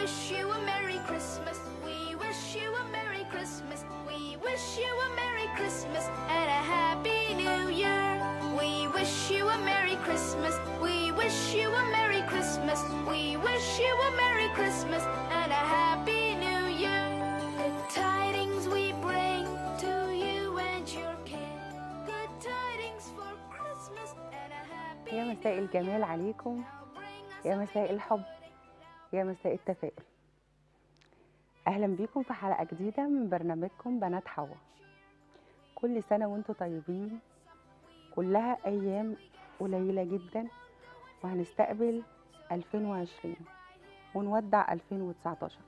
wish you a Merry Christmas. We wish you a Merry Christmas. We wish you a Merry Christmas and a Happy New Year. We wish you a Merry Christmas. We wish you a Merry Christmas. We wish you a Merry Christmas and a Happy New Year. Good tidings we bring to you and your kin. Good tidings for Christmas and a Happy يا مساء الجمال عليكم Now bring us يا مساء الحب يا مساء التفاؤل اهلا بيكم في حلقه جديده من برنامجكم بنات حوا كل سنه وانتم طيبين كلها ايام قليله جدا وهنستقبل 2020 ونودع 2019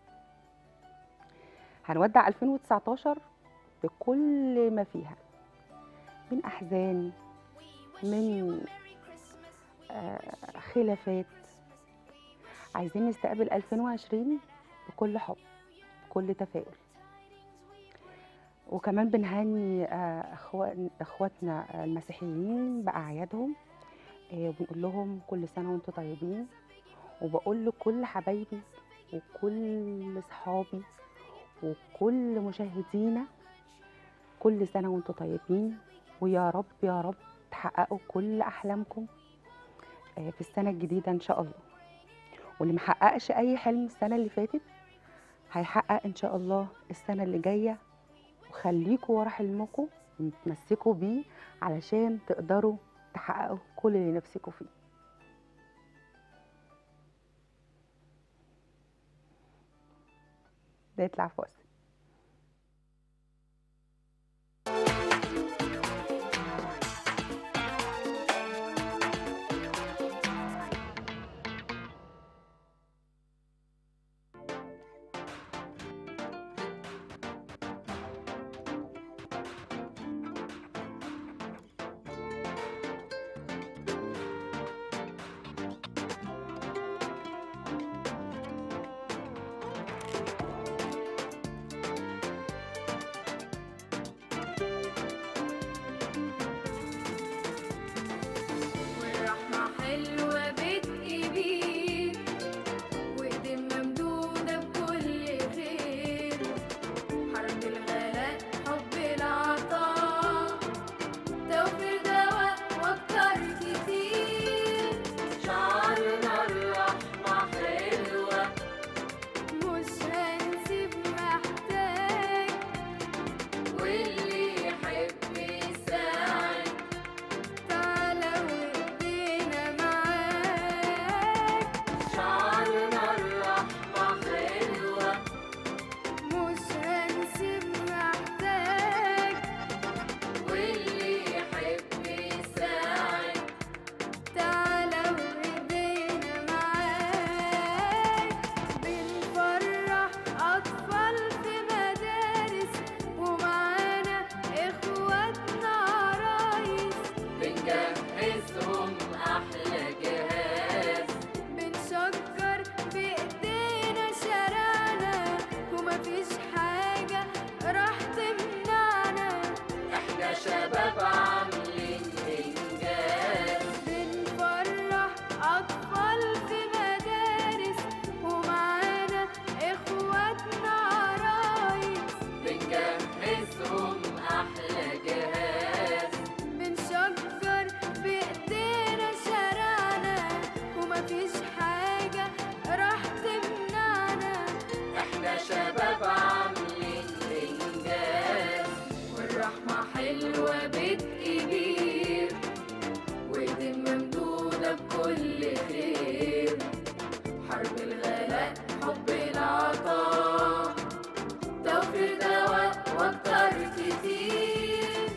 هنودع 2019 بكل ما فيها من احزان من آه، خلافات عايزين نستقبل 2020 بكل حب بكل تفاؤل وكمان بنهني آه، أخوان- اخواتنا المسيحيين باعيادهم آه، وبنقول لهم كل سنه وانتم طيبين وبقول لكل حبايبي وكل صحابي وكل مشاهدينا كل سنه وانتم طيبين ويا رب يا رب تحققوا كل احلامكم آه، في السنه الجديده ان شاء الله واللي محققش اي حلم السنه اللي فاتت هيحقق ان شاء الله السنه اللي جايه وخليكوا ورا حلمكم وتمسكوا بيه علشان تقدروا تحققوا كل اللي نفسكوا فيه ده يطلع فاصل والرحمة حلوة بتجيبيك وإيدين ممدودة بكل خير حرب الغلاء حب العطاء توفير دواء وأكتر كتير شعرنا الرحمة حلوة مش هنسيب محتاج واللي يحب يساعد تعالى وإيدينا معاك شعرنا الرحمة حلوة مش هنسيب محتاج واللي يحب يساعد تعالى وإيدينا معاك بنفرح أطفال في مدارس ومعانا إخواتنا عرايس بنجهزهم أحلى جهاز بنشجر بإيدينا شارعنا ومفيش حاجة راح تمنعنا احنا شباب عاملين إنجاز بنفرح أطفال في مدارس ومعانا إخواتنا عرايس بنجهزهم أحلى جهاز بنشجر بإيدينا شارعنا ومفيش حاجة راح تمنعنا احنا شباب عاملين إنجاز والرحمة حلوة بتجيبير وإيدين ممدودة بكل خير حرب الغلاء حب العطاء توفير دواء وأكتر كتير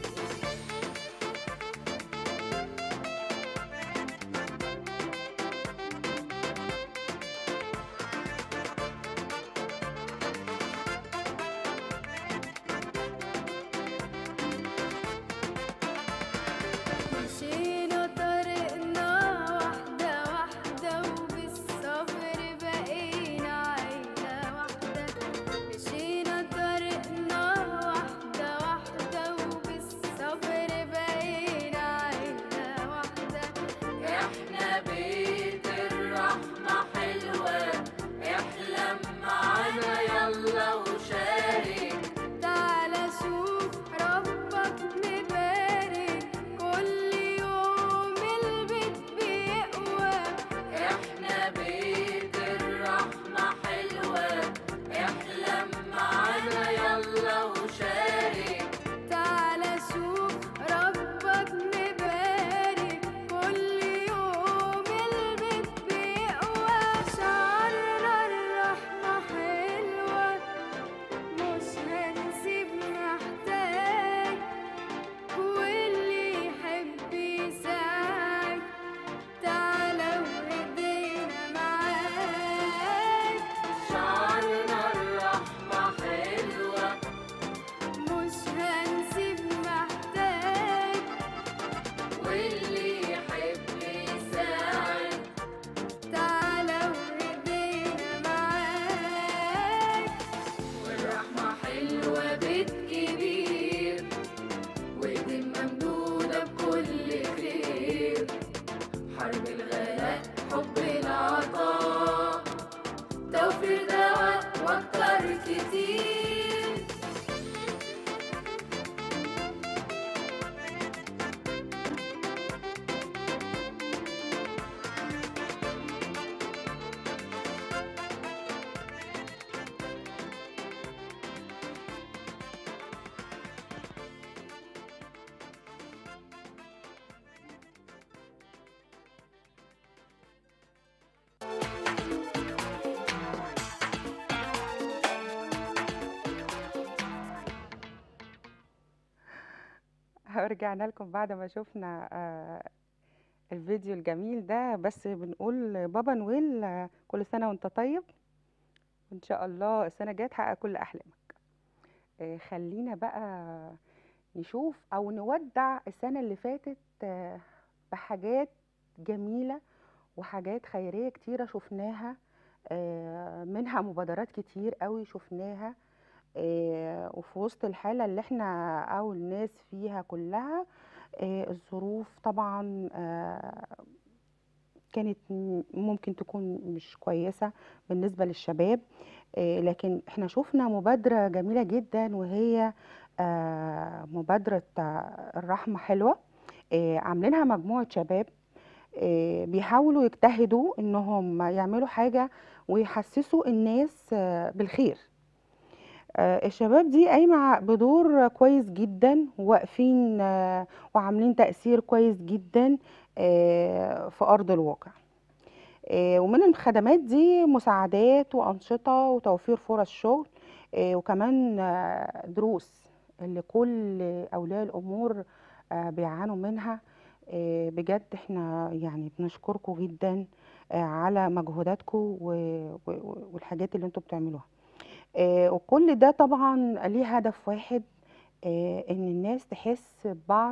ورجعنا لكم بعد ما شفنا آه، الفيديو الجميل ده بس بنقول بابا نويل آه، كل سنة وانت طيب وان شاء الله السنة الجاية تحقق كل أحلامك آه، خلينا بقى نشوف أو نودع السنة اللي فاتت آه، بحاجات جميلة وحاجات خيرية كتيرة شفناها آه، منها مبادرات كتير قوي شفناها آه، وفي وسط الحالة اللي احنا أو الناس فيها كلها آه، الظروف طبعا آه، كانت م- ممكن تكون مش كويسة بالنسبة للشباب آه، لكن احنا شفنا مبادرة جميلة جدا وهي آه، مبادرة آه، الرحمة حلوة آه، عاملينها مجموعة شباب آه، بيحاولوا يجتهدوا انهم يعملوا حاجة ويحسسوا الناس آه، بالخير آه، الشباب دي قايمة بدور كويس جدا واقفين آه، وعاملين تأثير كويس جدا آه، في أرض الواقع آه، ومن الخدمات دي مساعدات وأنشطة وتوفير فرص شغل آه، وكمان آه، دروس اللي كل أولياء الأمور آه، بيعانوا منها آه، بجد احنا يعني بنشكركم جدا آه، على مجهوداتكم و- و- والحاجات اللي انتوا بتعملوها آه، وكل ده طبعا ليه هدف واحد آه، ان الناس تحس ببعض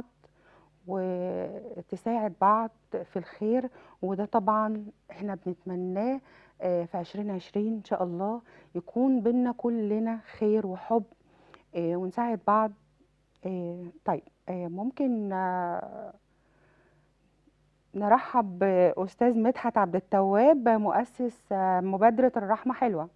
وتساعد بعض في الخير وده طبعا احنا بنتمناه آه، في 2020 ان شاء الله يكون بينا كلنا خير وحب آه، ونساعد بعض آه، طيب آه، ممكن آه، نرحب بأستاذ مدحت عبد التواب مؤسس آه، مبادرة الرحمة حلوة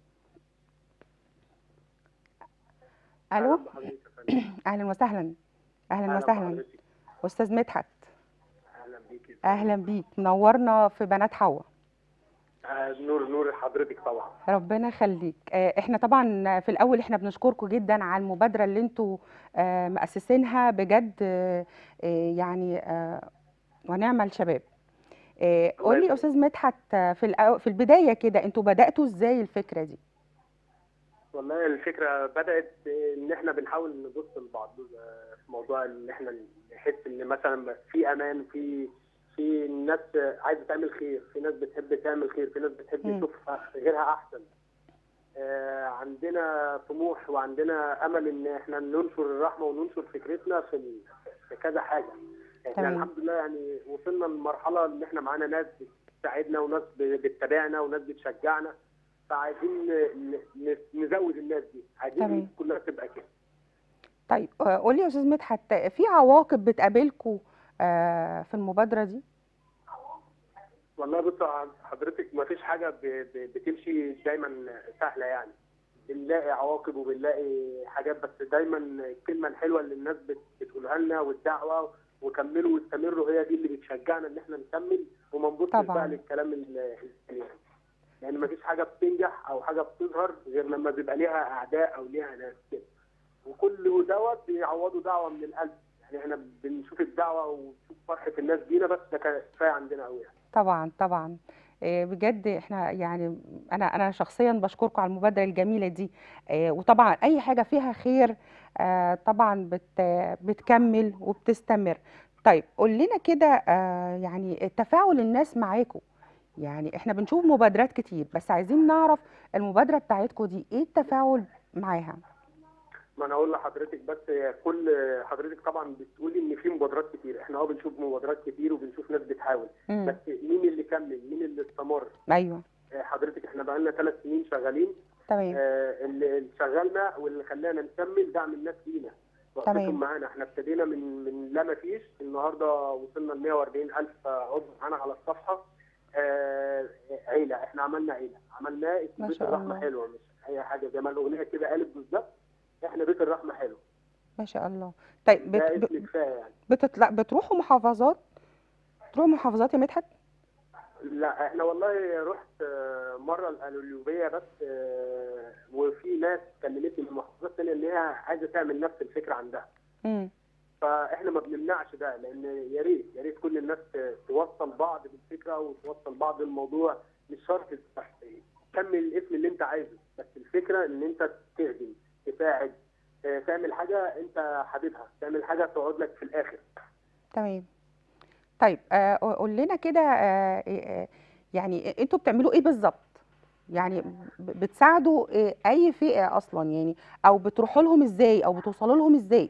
اهلا ألو بحضرتك يا فندم أهلا وسهلا أهلا اهلا وسهلا بحضرتك أستاذ مدحت اهلا بيك يا أهلا بيك منورنا في بنات حوا فندم. آه، نور نور حضرتك طبعا ربنا يخليك آه، احنا طبعا في الاول احنا بنشكركم جدا على المبادره اللي انتوا آه، مؤسسينها بجد آه، آه، يعني آه، ونعم الشباب آه، الله قول لي يسلمك. استاذ مدحت آه، في الأو- في البدايه كده انتوا بداتوا ازاي الفكره دي والله الفكره بدات ان احنا بنحاول نبص لبعض آه، في موضوع ان احنا نحس ان مثلا في امان في في ناس عايزه تعمل خير في ناس بتحب تعمل خير في ناس بتحب مم. تشوف غيرها احسن آه، عندنا طموح وعندنا امل ان احنا ننشر الرحمه وننشر فكرتنا في ال- في كذا حاجه احنا تمام. الحمد لله يعني وصلنا لمرحله ان احنا معانا ناس بتساعدنا وناس ب- بتتابعنا وناس بتشجعنا فعايزين ن- ن- نزود الناس دي عايزين تمام. الناس كلها تبقى كده طيب آه، قول لي يا استاذ مدحت آه، في عواقب بتقابلكم آه، في المبادره دي والله بص حضرتك ما فيش حاجه ب- ب- بتمشي دايما سهله يعني بنلاقي عواقب وبنلاقي حاجات بس دايما الكلمه الحلوه اللي الناس بت- بتقولها لنا والدعوه وكملوا واستمروا هي دي اللي بتشجعنا ان احنا نكمل وما نبصش طبعاً. بقى للكلام ال- الثاني يعني. يعني ما فيش حاجه بتنجح او حاجه بتظهر غير لما بيبقى ليها اعداء او ليها ناس كده وكل دوت بيعوضوا دعوه من القلب يعني احنا بنشوف الدعوه ونشوف فرحه الناس بينا بس ده كفايه عندنا قوي يعني. طبعا طبعا آه، بجد احنا يعني انا انا شخصيا بشكركم على المبادره الجميله دي آه، وطبعا اي حاجه فيها خير آه، طبعا بت بتكمل وبتستمر طيب قول لنا كده آه، يعني تفاعل الناس معاكم يعني احنا بنشوف مبادرات كتير بس عايزين نعرف المبادره بتاعتكم دي ايه التفاعل معاها ما انا اقول لحضرتك بس كل حضرتك طبعا بتقولي ان في مبادرات كتير احنا اه بنشوف مبادرات كتير وبنشوف ناس بتحاول مم. بس مين اللي كمل مين اللي استمر ايوه آه، حضرتك احنا بقالنا ثلاث سنين شغالين تمام آه، اللي اللي شغلنا واللي خلانا نكمل دعم الناس لينا تمام. وقفتهم معانا احنا ابتدينا من من لا ما فيش النهارده وصلنا ل 140 الف عضو معانا على الصفحه آه، عيله احنا عملنا عيله عملناه اسمه ما بيت شاء الرحمه الله. حلوه مش اي حاجه زي ما الاغنيه كده قالت بالظبط احنا بيت الرحمه حلو ما شاء الله طيب ده بت... اسم كفايه يعني بتطلع بتروحوا محافظات تروحوا محافظات يا مدحت لا احنا والله رحت آه، مره القليوبيه بس آه، وفي ناس كلمتني من محافظات ثانيه ان هي عايزه تعمل نفس الفكره عندها امم فاحنا ما بنمنعش ده لان يا ريت يا ريت كل الناس ت- توصل بعض بالفكره وتوصل بعض الموضوع مش شرط تكمل الاسم اللي انت عايزه بس الفكره ان انت تخدم تساعد آه، تعمل حاجه انت حاببها تعمل حاجه تقعد لك في الاخر تمام طيب آه، قول لنا كده آه، آه، يعني انتوا بتعملوا ايه بالظبط يعني ب- بتساعدوا آه، اي فئة اصلا يعني او بتروحوا لهم ازاي او بتوصلوا لهم ازاي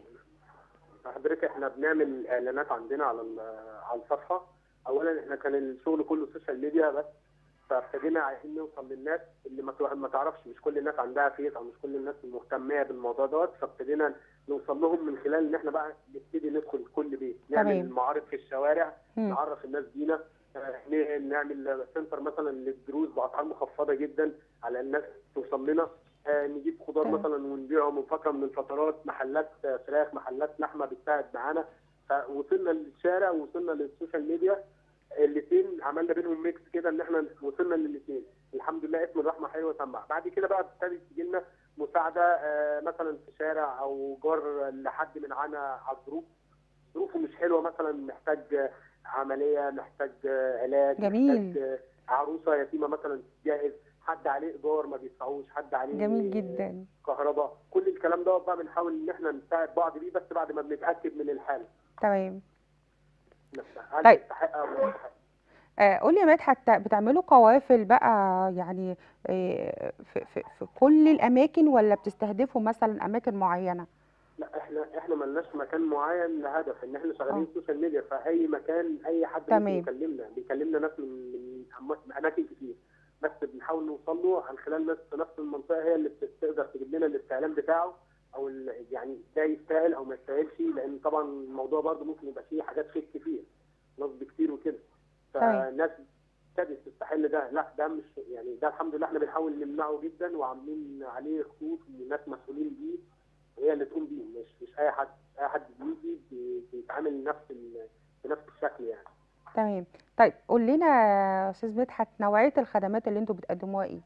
حضرتك احنا بنعمل اعلانات عندنا على ال- على الصفحه اولا احنا كان الشغل كله سوشيال ميديا بس فابتدينا عايزين نوصل للناس اللي ما تع- ما تعرفش مش كل الناس عندها فيس او مش كل الناس مهتمه بالموضوع دوت فابتدينا نوصل لهم من خلال ان احنا بقى نبتدي ندخل كل بيت نعمل تمام. معارض في الشوارع مم. نعرف الناس بينا آه، ن- نعمل سنتر مثلا للدروس باسعار مخفضه جدا على الناس توصل لنا آه، نجيب خضار تمام. مثلا ونبيعه من فتره من الفترات محلات آه، فراخ محلات لحمه بتساعد معانا فوصلنا للشارع ووصلنا للسوشيال ميديا الاثنين عملنا بينهم ميكس كده ان احنا وصلنا للاثنين الحمد لله اسم الرحمه حلوه سمع بعد كده بقى ابتدت تجي لنا مساعده آه، مثلا في شارع او جار لحد من عنا على الظروف ظروفه مش حلوه مثلا محتاج آه، عمليه محتاج آه، علاج جميل. محتاج آه، عروسه يتيمه مثلا تتجهز حد عليه ايجار ما بيدفعوش حد عليه جميل جدا كهرباء كل الكلام ده بقى بنحاول ان احنا نساعد بعض بيه بس بعد ما بنتاكد من الحاله تمام نفسها هل طيب. تستحق او لا تستحق آه، قولي يا مدحت بتعملوا قوافل بقى يعني آه، في, في, في كل الاماكن ولا بتستهدفوا مثلا اماكن معينة لا احنا احنا ملناش مكان معين لهدف ان احنا شغالين آه. سوشيال ميديا فاي مكان اي حد تمام. ممكن يكلمنا بيكلمنا ناس من من أم- من اماكن كتير بس بنحاول نوصل له عن خلال ناس في نفس المنطقه هي اللي بت- تقدر تجيب لنا الاستعلام بتاعه او ال- يعني ده يستاهل او ما يستاهلش لان طبعا الموضوع برضه ممكن يبقى فيه حاجات فيك كتير نصب كتير وكده تمام. فالناس ابتدت تستحل ده لا ده مش يعني ده الحمد لله احنا بنحاول نمنعه جدا وعاملين عليه خطوط وناس مسؤولين بيه هي اللي تقوم بيه مش مش اي حد اي حد بيجي بي- بيتعامل نفس ال- بنفس الشكل يعني تمام طيب قول لنا يا استاذ مدحت نوعية الخدمات اللي انتوا بتقدموها ايه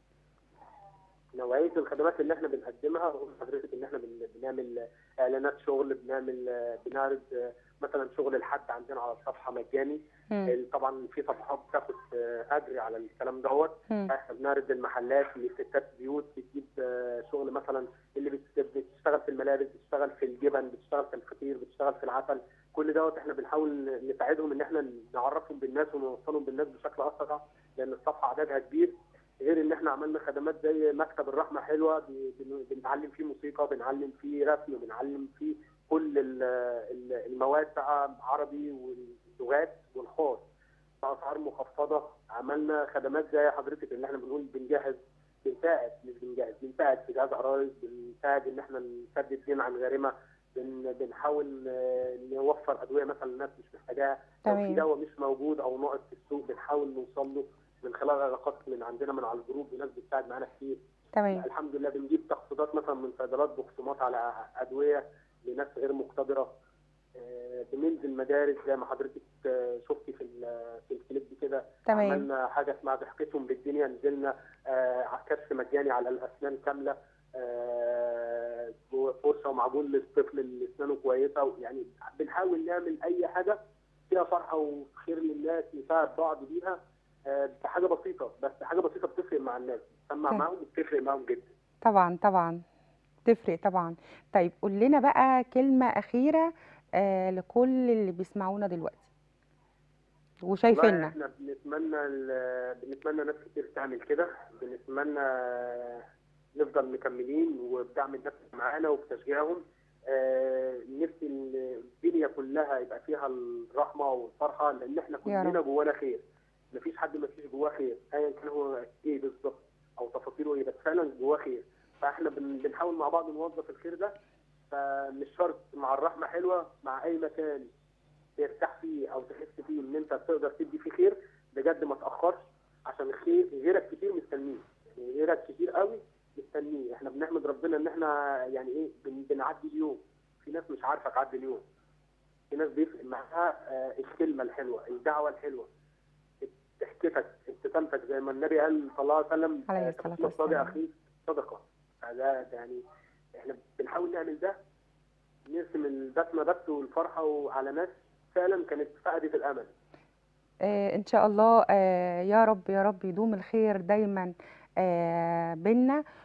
نوعيه الخدمات اللي احنا بنقدمها بقول لحضرتك ان احنا بن- بنعمل اعلانات شغل بنعمل بنعرض مثلا شغل الحد عندنا على الصفحه مجاني مم. طبعا في صفحات بتاخد اجر على الكلام دوت مم. احنا بنعرض المحلات اللي ستات بيوت بتجيب آه، شغل مثلا اللي بت- بتشتغل في الملابس بتشتغل في الجبن بتشتغل في الفطير بتشتغل في العسل كل دوت احنا بنحاول نساعدهم ان احنا نعرفهم بالناس ونوصلهم بالناس بشكل اسرع لان الصفحه عددها كبير غير ان احنا عملنا خدمات زي مكتب الرحمه حلوه بي- بن- بنعلم فيه موسيقى بنعلم فيه رسم بنعلم فيه كل ال- ال- المواد بقى عربي واللغات والخاص باسعار مخفضه عملنا خدمات زي حضرتك اللي احنا بنقول بنجهز بنساعد مش بنجهز بنساعد في جهاز عرايس بنساعد ان احنا نسدد دين عن غارمه بن بنحاول آه، نوفر ادويه مثلا الناس مش محتاجاها لو في تمام. دواء مش موجود او ناقص في السوق بنحاول نوصل له من خلال علاقات من عندنا من على الجروب وناس بتساعد معانا كتير تمام الحمد لله بنجيب تخفيضات مثلا من صيدلات بخصومات على ادويه لناس غير مقتدره آه، بننزل مدارس زي ما حضرتك آه، شفتي في ال- في الكليب كده تمام عملنا حاجه اسمها ضحكتهم بالدنيا نزلنا آه، كشف مجاني على الاسنان كامله آه، فرشه ومعجون للطفل اللي اسنانه كويسه يعني بنحاول نعمل اي حاجه فيها فرحه وخير للناس نساعد بعض بيها آه، بحاجه بسيطه بس حاجه بسيطه بتفرق مع الناس بتسمع طيب. معاهم وبتفرق معاهم جدا طبعا طبعا تفرق طبعا طيب قول لنا بقى كلمة أخيرة آه لكل اللي بيسمعونا دلوقتي والله وشايفيننا احنا بنتمنى ال- بنتمنى ناس كتير تعمل كده بنتمنى نفضل مكملين وبدعم الناس معانا وبتشجيعهم آه، نفسي ان الدنيا كلها يبقى فيها الرحمه والفرحه لان احنا يا رب. كلنا جوانا خير مفيش حد ما فيش جواه خير ايا كان هو ايه بالظبط او تفاصيله ايه بس فعلا جواه خير فاحنا بن- بنحاول مع بعض نوظف الخير ده فمش شرط مع الرحمه حلوه مع اي مكان ترتاح فيه او تحس فيه ان انت تقدر تدي فيه خير بجد ما تاخرش عشان خير غيرك كتير مستنيه يعني غيرك كتير قوي مستنيه احنا بنحمد ربنا ان احنا يعني ايه بن- بنعدي اليوم في ناس مش عارفه تعدي اليوم في ناس بيفرق معاها آه، الكلمه الحلوه الدعوه الحلوه ضحكتك ابتسامتك زي ما النبي قال صلى الله عليه وسلم عليه آه، الصلاة تبسم الصادق والسلام. اخيك صدقه فده ده يعني احنا بنحاول نعمل ده نرسم البسمه بس والفرحه وعلى ناس فعلا كانت فقدت الامل آه إن شاء الله آه يا رب يا رب يدوم الخير دايما آه بينا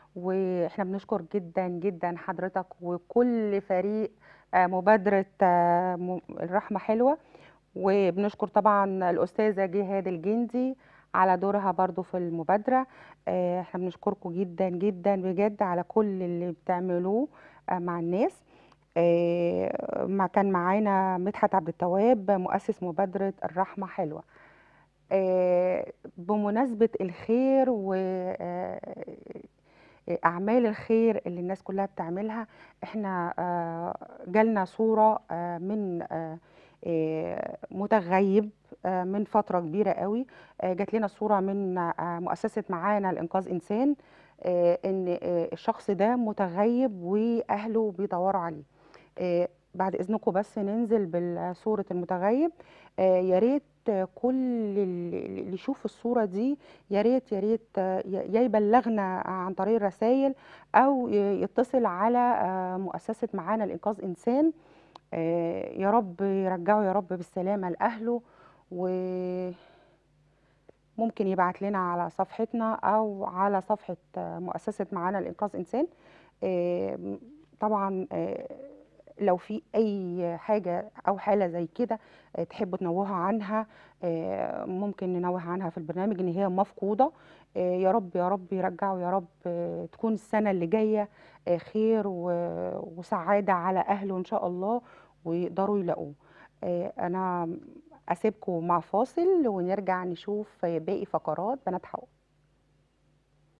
واحنا بنشكر جدا جدا حضرتك وكل فريق آه، مبادرة آه، م- الرحمة حلوة وبنشكر طبعا الأستاذة جهاد الجندي على دورها برضو في المبادرة آه، احنا بنشكركم جدا جدا بجد على كل اللي بتعملوه آه، مع الناس آه، ما كان معانا مدحت عبد التواب مؤسس مبادرة الرحمة حلوة آه، بمناسبة الخير و آه، أعمال الخير اللي الناس كلها بتعملها احنا آه، جالنا صورة آه، من آه، آه، متغيب آه، من فترة كبيرة قوي آه، جات لنا صورة من آه، مؤسسة معانا لإنقاذ إنسان آه، إن آه، الشخص ده متغيب وأهله بيدوروا عليه آه، بعد إذنكم بس ننزل بصورة المتغيب آه، يا ريت آه، كل اللي اللي يشوف الصورة دي يا ريت يا ريت آه، يا يا يبلغنا عن طريق الرسائل أو ي- يتصل على آه، مؤسسة معانا لإنقاذ إنسان آه، يا رب يرجعه يا رب بالسلامة لأهله وممكن يبعت لنا على صفحتنا أو على صفحة آه، مؤسسة معانا لإنقاذ إنسان آه، طبعا آه، لو في أي حاجة أو حالة زي كده آه، تحبوا تنوهوا عنها آه، ممكن ننوه عنها في البرنامج إن هي مفقودة آه، يا رب يا رب يرجعوا يا رب آه، تكون السنة اللي جاية آه، خير و- وسعادة على أهله إن شاء الله ويقدروا يلاقوه آه، أنا أسيبكم مع فاصل ونرجع نشوف باقي فقرات بنات حقوق